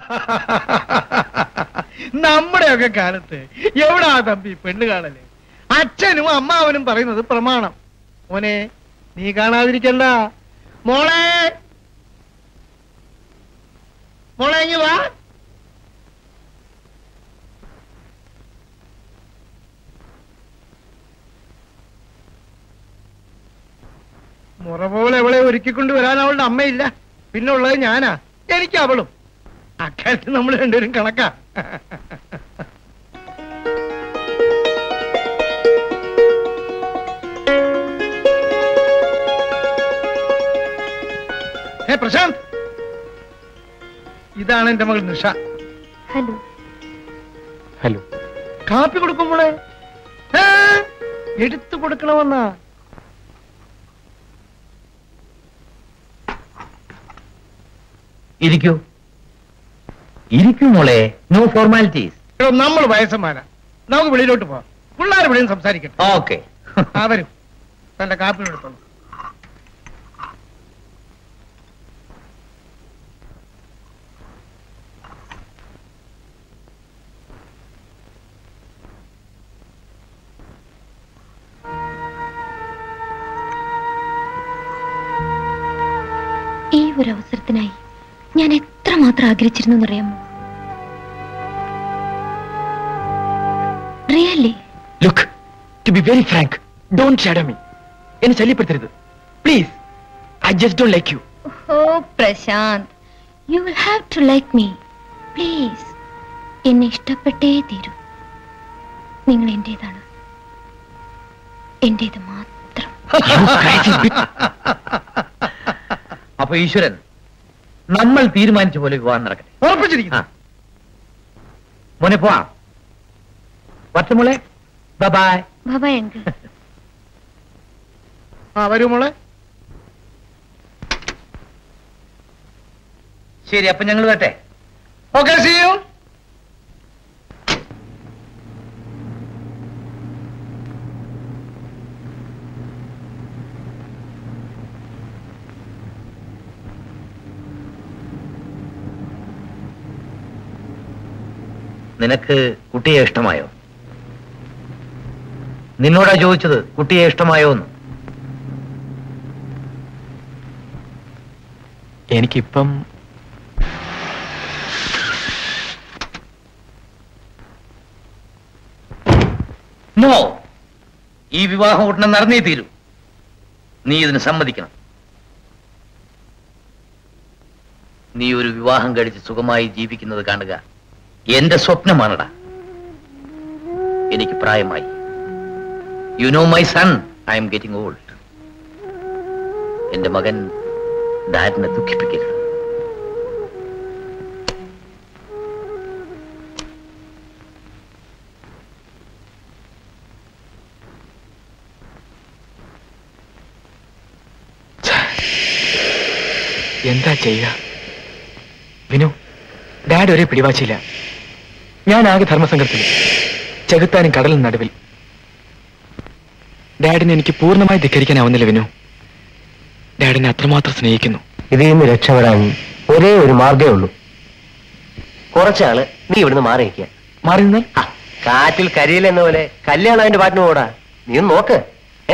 നമ്മുടെയൊക്കെ കാലത്ത് എവിടാ തമ്പി പെണ്ണ് കാണല് അച്ഛനും അമ്മാവനും പറയുന്നത് പ്രമാണം മോനെ നീ കാണാതിരിക്കണ്ട മോളെ മോളെ ഇങ്ങ് വാ മുറ പോലെ അവളെ ഒരുക്കിക്കൊണ്ട് വരാൻ അവളുടെ അമ്മയില്ല പിന്നെ ഉള്ളത് ഞാനാ എനിക്ക് അവളും അക്കാര്യത്തിൽ നമ്മൾ രണ്ടുപേരും കണക്കാ ഹേ പ്രശാന്ത് ഇതാണ് എന്റെ മകൾ നിഷ ഹലോ ഹലോ കാപ്പി കൊടുക്കുമ്പോളെ എടുത്തു കൊടുക്കണമെന്നാ ഇരിക്കൂ ഇരിക്കൂ മോളെ നോ ഫോർമാലിറ്റീസ് എടോ നമ്മൾ വയസ്സന്മാരാ നമുക്ക് വെളിയിലോട്ട് പോവാം പിള്ളേർ വെളിയിൽ സംസാരിക്കട്ടെ ഓക്കെ ആ വരും തന്റെ കാപ്പി എടുത്തോളൂ ഈ ഒരു അവസരത്തിനായി ഞാൻ എത്രമാത്രം ആഗ്രഹിച്ചിരുന്നു എന്നറിയാമോ really look to be very frank don't shadow me എന്നെ ശല്യപ്പെടുത്തരുത് please I just don't like you oh Prashant you will have to like me please എന്നെ ഇഷ്ടപ്പെട്ടേ തീരൂ നിങ്ങൾ എന്റേതാണ് എന്റേത് മാത്രം അപ്പൊ ഈശ്വരൻ നമ്മൾ തീരുമാനിച്ച പോലെ വിവാഹം നടക്കട്ടെ ഉറപ്പിച്ചിരിക്കുന്നു ആ. മോനെ പോവാം പച്ച മോളെ ബൈ ബാബാ അങ്കിൾ ആ വരൂ മോളെ ശരി അപ്പൊ ഞങ്ങൾ വരട്ടെ ഓക്കെ സി യു നിനക്ക് കുട്ടിയെ ഇഷ്ടമായോ നിന്നോടാ ചോദിച്ചത് കുട്ടിയെ ഇഷ്ടമായോ എന്ന് എനിക്കിപ്പം നോ ഈ വിവാഹം ഉടനെ നടന്നേ തീരൂ നീ ഇതിന് സമ്മതിക്കണം നീ ഒരു വിവാഹം കഴിച്ച് സുഖമായി ജീവിക്കുന്നത് കാണുക എന്റെ സ്വപ്നമാണടാ എനിക്ക് പ്രായമായി you know my son I'm getting old എന്റെ മകൻ ഡാഡിനെ ദുഃഖിപ്പിക്കരുത് എന്താ ചെയ്യുക വിനു ഡാഡ് ഒരേ പിടിവാച്ചില്ല ഞാൻ ആകെ ധർമ്മസംഘത്തിൽ ചെകുത്താനും കടലും നടുവിൽ ഡാഡിനെ എനിക്ക് പൂർണ്ണമായി ധിക്കരിക്കാനാവുന്നില്ല വിനു ഡാഡിനെ അത്രമാത്രം സ്നേഹിക്കുന്നു ഇതിൽ നിന്ന് രക്ഷപ്പെടാൻ ഒരേ ഒരു മാർഗമേ ഉള്ളൂ കുറച്ചാള് നീ ഇവിടുന്ന് മാറി നിൽക്കുക മാറി നിന്നാൽ ആ, കാറ്റിൽ കരിയിലെന്ന പോലെ കല്യാണം അതിന്റെ പാട്ടിന് പോടാ നീ ഒന്ന് നോക്ക് ഏ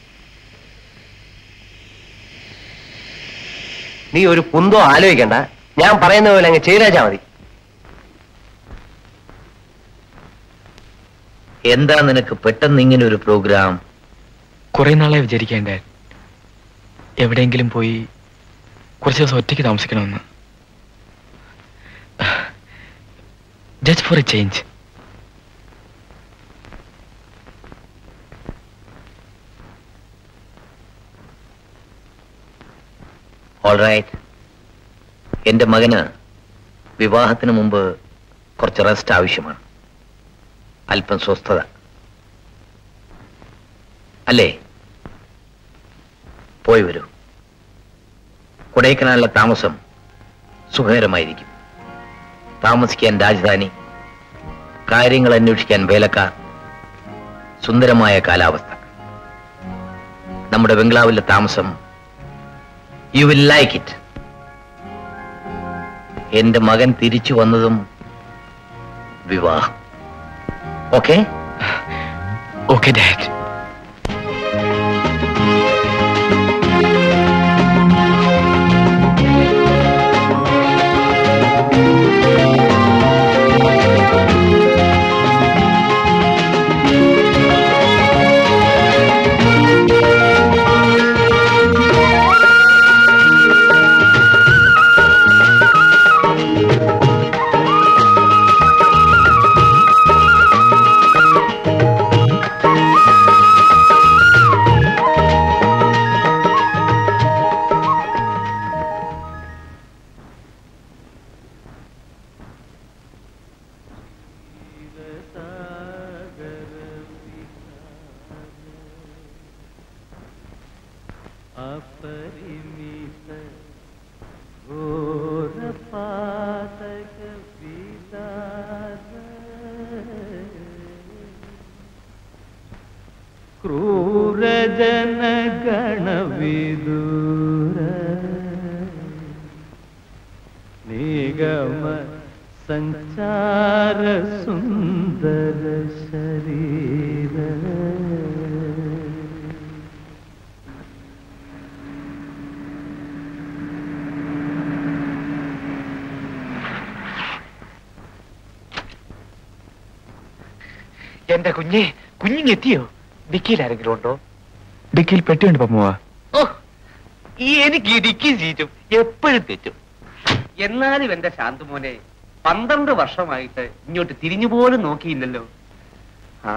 നീ ഒരു കുന്തോ ആലോചിക്കണ്ട ഞാൻ പറയുന്ന പോലെ അങ്ങ് ചെയ്തേച്ചാ മതി എന്താ നിനക്ക് പെട്ടെന്ന് ഇങ്ങനെ ഒരു പ്രോഗ്രാം കുറെ നാളെ വിചാരിക്കാൻ ഡാഡ് എവിടെയെങ്കിലും പോയി കുറച്ച് ദിവസം ഒറ്റയ്ക്ക് താമസിക്കണമെന്ന് just for a change alright എന്റെ മകന് വിവാഹത്തിന് മുമ്പ് കുറച്ച് റെസ്റ്റ് ആവശ്യമാണ് അല്പം സ്വസ്ഥത അല്ലേ പോയി വരൂ കൊടൈക്കനാലിലെ താമസം സുഖകരമായിരിക്കും താമസിക്കാൻ രാജധാനി കാര്യങ്ങൾ അന്വേഷിക്കാൻ വേലക്കാർ സുന്ദരമായ കാലാവസ്ഥ നമ്മുടെ ബംഗ്ലാവിലെ താമസം യു വിൽ ലൈക്ക് ഇറ്റ് എന്റെ മകൻ തിരിച്ചു വന്നതും വിവാഹം ഓക്കെ ഓക്കെ ഡാഡ് ക്രൂരജനഗണവിദൂര നിഗമ സഞ്ചാര സുന്ദര ശരീര എന്റെ കുഞ്ഞെ കുഞ്ഞിങ്ങെത്തിയോ ഡിക്കിയിൽ ആരെങ്കിലും ഉണ്ടോ ഡിക്കിയിൽ പെട്ടിയുണ്ട് പമ്മുവാ ഓ ഈ എനിക്ക് ഇടിക്കും ചീറ്റും എപ്പോഴും തെറ്റും എന്നാലും എന്റെ ശാന്തുമോനെ പന്ത്രണ്ട് വർഷമായിട്ട് ഇങ്ങോട്ട് തിരിഞ്ഞു പോലും നോക്കിയില്ലല്ലോ ആ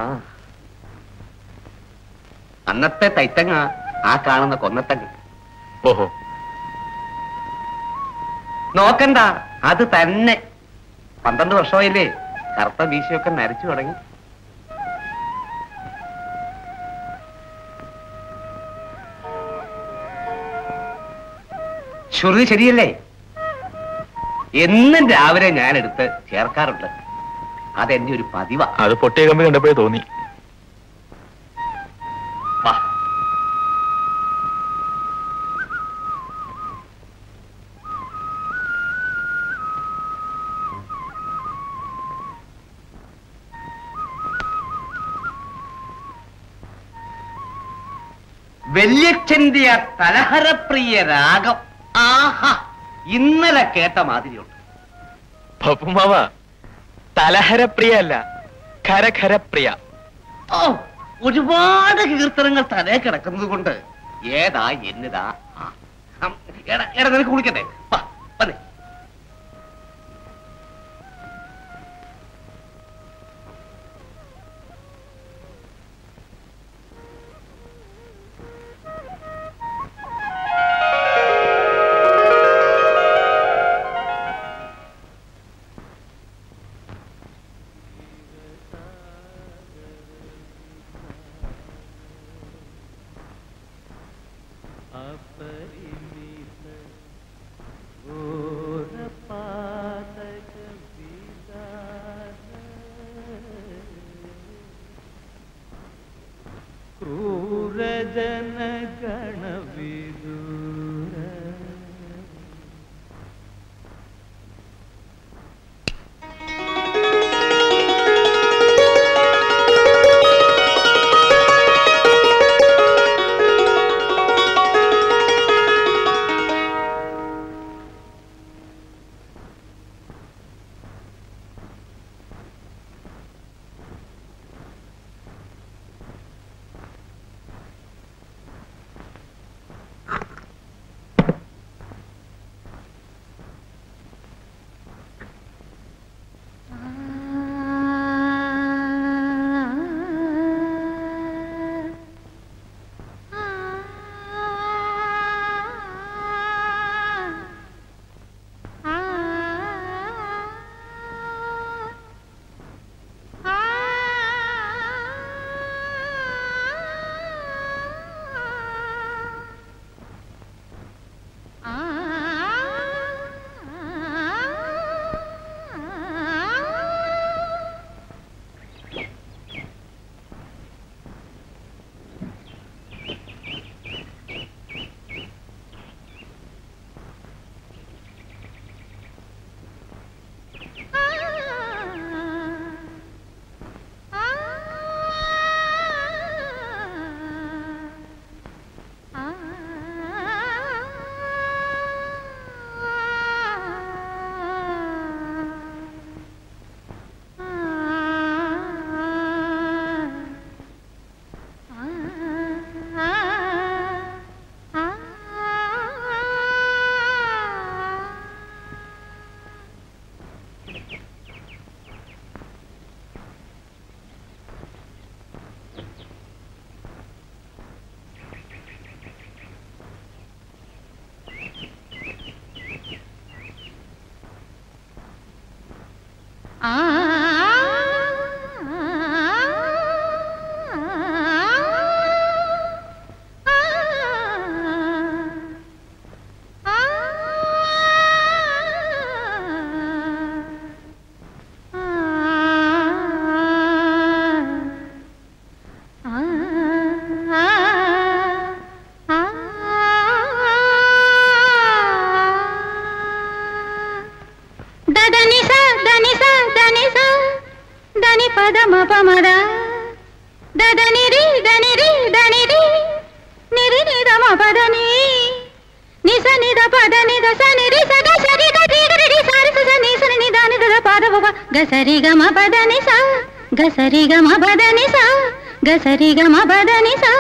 അന്നത്തെ തൈത്തങ്ങ ആ കാണുന്ന കൊന്നത്തങ്ങ ഓഹോ നോക്കണ്ട അത് തന്നെ പന്ത്രണ്ട് വർഷമായില്ലേ കറുത്ത മീശയൊക്കെ നരച്ചു തുടങ്ങി ശ്രുതി ശരിയല്ലേ എന്നും രാവിലെ ഞാൻ എടുത്ത് ചേർക്കാറുണ്ട് അതെന്റെ ഒരു പതിവാ അത് പൊട്ടിയ കമ്പി കണ്ടപ്പോഴേ തോന്നി വാ വല്യച്ഛന്റെ ആ തലഹരപ്രിയ രാഗം ആഹാ ഇന്നലെ കേട്ട മാതിരിയുണ്ട് പപ്പുമാവ തലഹരപ്രിയ അല്ല ഖരഖരപ്രിയ ഓ ഒരുപാട് കീർത്തനങ്ങൾ തലേ കിടക്കുന്നത് കൊണ്ട് ഏതാ എന്നതാ ആ, ഹം, എടാ എടാ നിനക്ക് കുളിക്കട്ടെ വാ വന്നേ അപരിമിത ഓ దని స దని స దని స దని పద మ ప మ ద దదని రి దని రి దని రి నిరి ని ద మ పద ని ని స ని ద పద ని ద స ని రి స గ స రి గ రి గ రి రి స రి స స ని స ని ని ద ని ద ద ప ద ప ప గ స రి గ మ పద ని స గ స రి గ మ పద ని స గ స రి గ మ పద ని స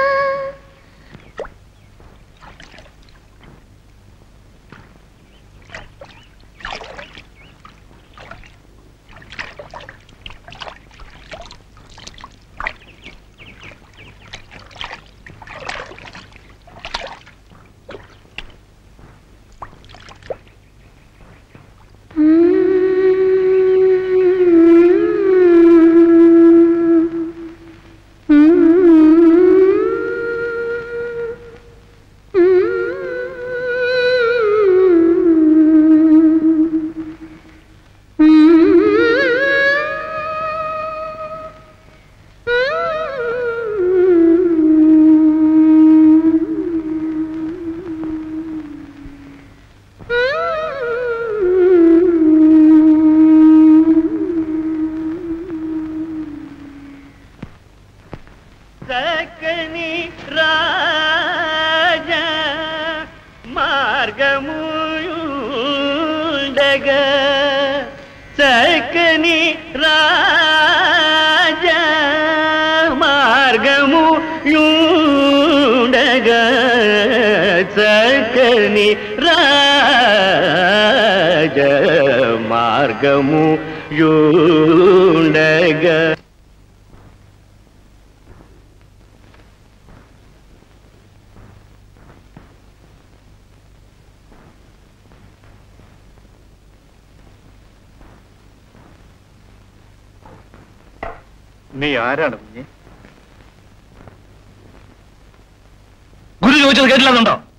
చక్కని రాజ మార్గముయుండగ చక్కని రాజ మార్గము యుండగ చక్కని రాజ మార్గము యుండగ നീ ആരാണ് കുഞ്ഞെ ഗുരു ചോദിച്ചത് കേട്ടില്ലെന്നുണ്ടോ